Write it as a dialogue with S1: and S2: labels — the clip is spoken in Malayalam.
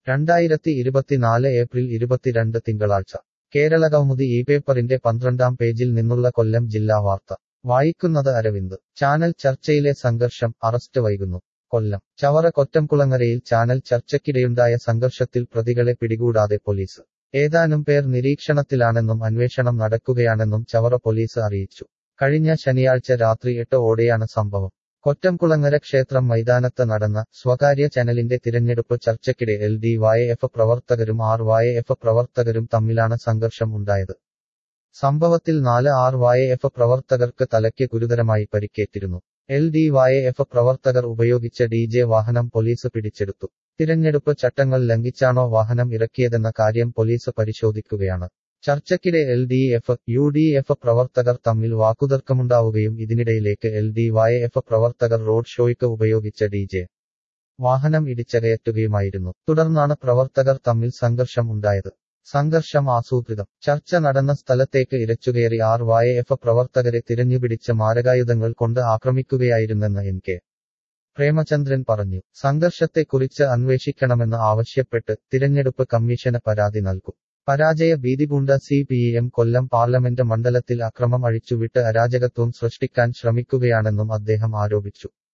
S1: രണ്ടായിരത്തി ഇരുപത്തിനാല് ഏപ്രിൽ ഇരുപത്തിരണ്ട് തിങ്കളാഴ്ച കേരളകൗമുദി ഈ പേപ്പറിന്റെ പന്ത്രണ്ടാം പേജിൽ നിന്നുള്ള കൊല്ലം ജില്ലാ വാർത്ത വായിക്കുന്നത് അരവിന്ദ് ചാനൽ ചർച്ചയിലെ സംഘർഷം അറസ്റ്റ് വൈകുന്നു കൊല്ലം ചവറ കൊറ്റംകുളങ്ങരയിൽ ചാനൽ ചർച്ചയ്ക്കിടെയുണ്ടായ സംഘർഷത്തിൽ പ്രതികളെ പിടികൂടാതെ പോലീസ് ഏതാനും പേർ നിരീക്ഷണത്തിലാണെന്നും അന്വേഷണം നടക്കുകയാണെന്നും ചവറ പോലീസ് അറിയിച്ചു കഴിഞ്ഞ ശനിയാഴ്ച രാത്രി എട്ട് ഓടെയാണ് സംഭവം കൊറ്റംകുളങ്ങര ക്ഷേത്രം മൈതാനത്ത് നടന്ന സ്വകാര്യ ചാനലിന്റെ തിരഞ്ഞെടുപ്പ് ചർച്ചയ്ക്കിടെ എൽ ഡി വൈ എഫ് പ്രവർത്തകരും ആർ വൈ എഫ് പ്രവർത്തകരും തമ്മിലാണ് സംഘർഷം ഉണ്ടായത് സംഭവത്തിൽ നാല് ആർ വൈ എഫ് പ്രവർത്തകർക്ക് തലയ്ക്ക് ഗുരുതരമായി പരിക്കേറ്റിരുന്നു എൽ ഡി വൈ എഫ് പ്രവർത്തകർ ഉപയോഗിച്ച ഡി ജെ വാഹനം പോലീസ് പിടിച്ചെടുത്തു തിരഞ്ഞെടുപ്പ് ചട്ടങ്ങൾ ലംഘിച്ചാണോ വാഹനം ഇറക്കിയതെന്ന കാര്യം പോലീസ് പരിശോധിക്കുകയാണ് ചർച്ചയ്ക്കിടെ L D F U D F പ്രവർത്തകർ തമ്മിൽ വാക്കുതർക്കമുണ്ടാവുകയും ഇതിനിടയിലേക്ക് എൽ ഡി വൈ എഫ് പ്രവർത്തകർ റോഡ് ഷോയ്ക്ക് ഉപയോഗിച്ച ഡി ജെ വാഹനം ഇടിച്ചകയറ്റുകയുമായിരുന്നു തുടർന്നാണ് പ്രവർത്തകർ തമ്മിൽ സംഘർഷം ഉണ്ടായത് സംഘർഷം ആസൂത്രിതം ചർച്ച നടന്ന സ്ഥലത്തേക്ക് ഇരച്ചുകയറി ആർ വൈ എഫ് പ്രവർത്തകരെ തിരഞ്ഞുപിടിച്ച മാരകായുധങ്ങൾ കൊണ്ട് ആക്രമിക്കുകയായിരുന്നെന്ന് എൻ കെ പ്രേമചന്ദ്രൻ പറഞ്ഞു സംഘർഷത്തെക്കുറിച്ച് അന്വേഷിക്കണമെന്ന് ആവശ്യപ്പെട്ട് തിരഞ്ഞെടുപ്പ് കമ്മീഷന് പരാതി നൽകും പരാജയ ഭീതിപൂണ്ട C P M Kollam parliament മണ്ഡലത്തിൽ അക്രമം അഴിച്ചുവിട്ട് അരാജകത്വം സൃഷ്ടിക്കാൻ ശ്രമിക്കുകയാണെന്നും അദ്ദേഹം ആരോപിച്ചു